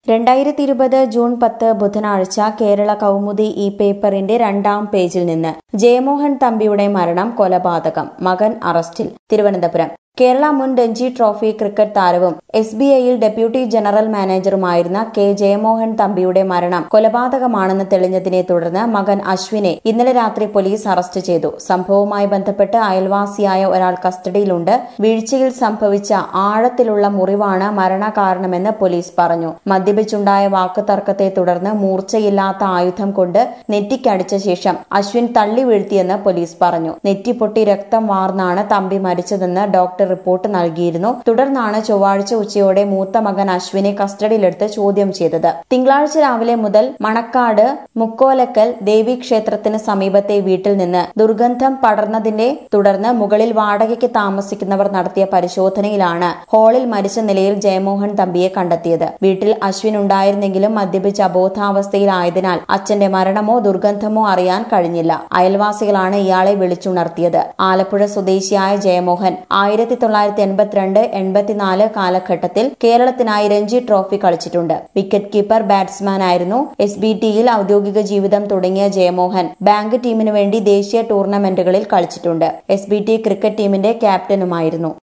രണ്ടായിരത്തി ഇരുപത് ജൂൺ പത്ത് ബുധനാഴ്ച കേരള കൗമുദി ഈ പേപ്പറിന്റെ രണ്ടാം പേജിൽ നിന്ന് ജയമോഹൻ തമ്പിയുടെ മരണം കൊലപാതകം മകൻ അറസ്റ്റിൽ തിരുവനന്തപുരം കേരള മുൻ രഞ്ജി ട്രോഫി ക്രിക്കറ്റ് താരവും എസ് ബി ഐയിൽ ഡെപ്യൂട്ടി ജനറൽ മാനേജറുമായിരുന്ന കെ ജയമോഹൻ തമ്പിയുടെ മരണം കൊലപാതകമാണെന്ന് തെളിഞ്ഞതിനെ തുടർന്ന് മകൻ അശ്വിനെ ഇന്നലെ രാത്രി പോലീസ് അറസ്റ്റ് ചെയ്തു സംഭവവുമായി ബന്ധപ്പെട്ട് അയൽവാസിയായ ഒരാൾ കസ്റ്റഡിയിലുണ്ട് വീഴ്ചയിൽ സംഭവിച്ച ആഴത്തിലുള്ള മുറിവാണ് മരണകാരണമെന്ന് പോലീസ് പറഞ്ഞു മദ്യപിച്ചുണ്ടായ വാക്കുതർക്കത്തെ തുടർന്ന് മൂർച്ചയില്ലാത്ത ആയുധം കൊണ്ട് നെറ്റിക്കടിച്ച ശേഷം അശ്വിൻ തള്ളി വീഴ്ത്തിയെന്ന് പോലീസ് പറഞ്ഞു നെറ്റിപ്പൊട്ടി രക്തം വാർന്നാണ് തമ്പി മരിച്ചതെന്ന് ഡോക്ടർ റിപ്പോർട്ട് നൽകിയിരുന്നു തുടർന്നാണ് ചൊവ്വാഴ്ച ഉച്ചയോടെ മൂത്ത മകൻ അശ്വിനെ കസ്റ്റഡിയിലെടുത്ത് ചോദ്യം ചെയ്തത് തിങ്കളാഴ്ച രാവിലെ മുതൽ മണക്കാട് മുക്കോലക്കൽ ദേവീക്ഷേത്രത്തിന് സമീപത്തെ വീട്ടിൽ നിന്ന് ദുർഗന്ധം പടർന്നതിനെ തുടർന്ന് മുകളിൽ വാടകയ്ക്ക് താമസിക്കുന്നവർ നടത്തിയ പരിശോധനയിലാണ് ഹാളിൽ മരിച്ച നിലയിൽ ജയമോഹൻ തമ്പിയെ കണ്ടെത്തിയത് വീട്ടിൽ അശ്വിൻ ഉണ്ടായിരുന്നെങ്കിലും മദ്യപിച്ച് അബോധാവസ്ഥയിലായതിനാൽ അച്ഛന്റെ മരണമോ ദുർഗന്ധമോ അറിയാൻ കഴിഞ്ഞില്ല അയൽവാസികളാണ് ഇയാളെ വിളിച്ചുണർത്തിയത് ആലപ്പുഴ സ്വദേശിയായ ജയമോഹൻ ആയിരത്തി തൊള്ളായിരത്തി എൺപത്തിരണ്ട് എൺപത്തിനാല് കാലഘട്ടത്തിൽ കേരളത്തിനായി രഞ്ജി ട്രോഫി കളിച്ചിട്ടുണ്ട് വിക്കറ്റ് കീപ്പർ ബാറ്റ്സ്മാനായിരുന്നു എസ് ബി ടിയിൽ ഔദ്യോഗിക ജീവിതം തുടങ്ങിയ ജയമോഹൻ ബാങ്ക് ടീമിനു വേണ്ടി ദേശീയ ടൂർണമെന്റുകളിൽ കളിച്ചിട്ടുണ്ട് എസ് ബി ടി ക്രിക്കറ്റ് ടീമിന്റെ ക്യാപ്റ്റനുമായിരുന്നു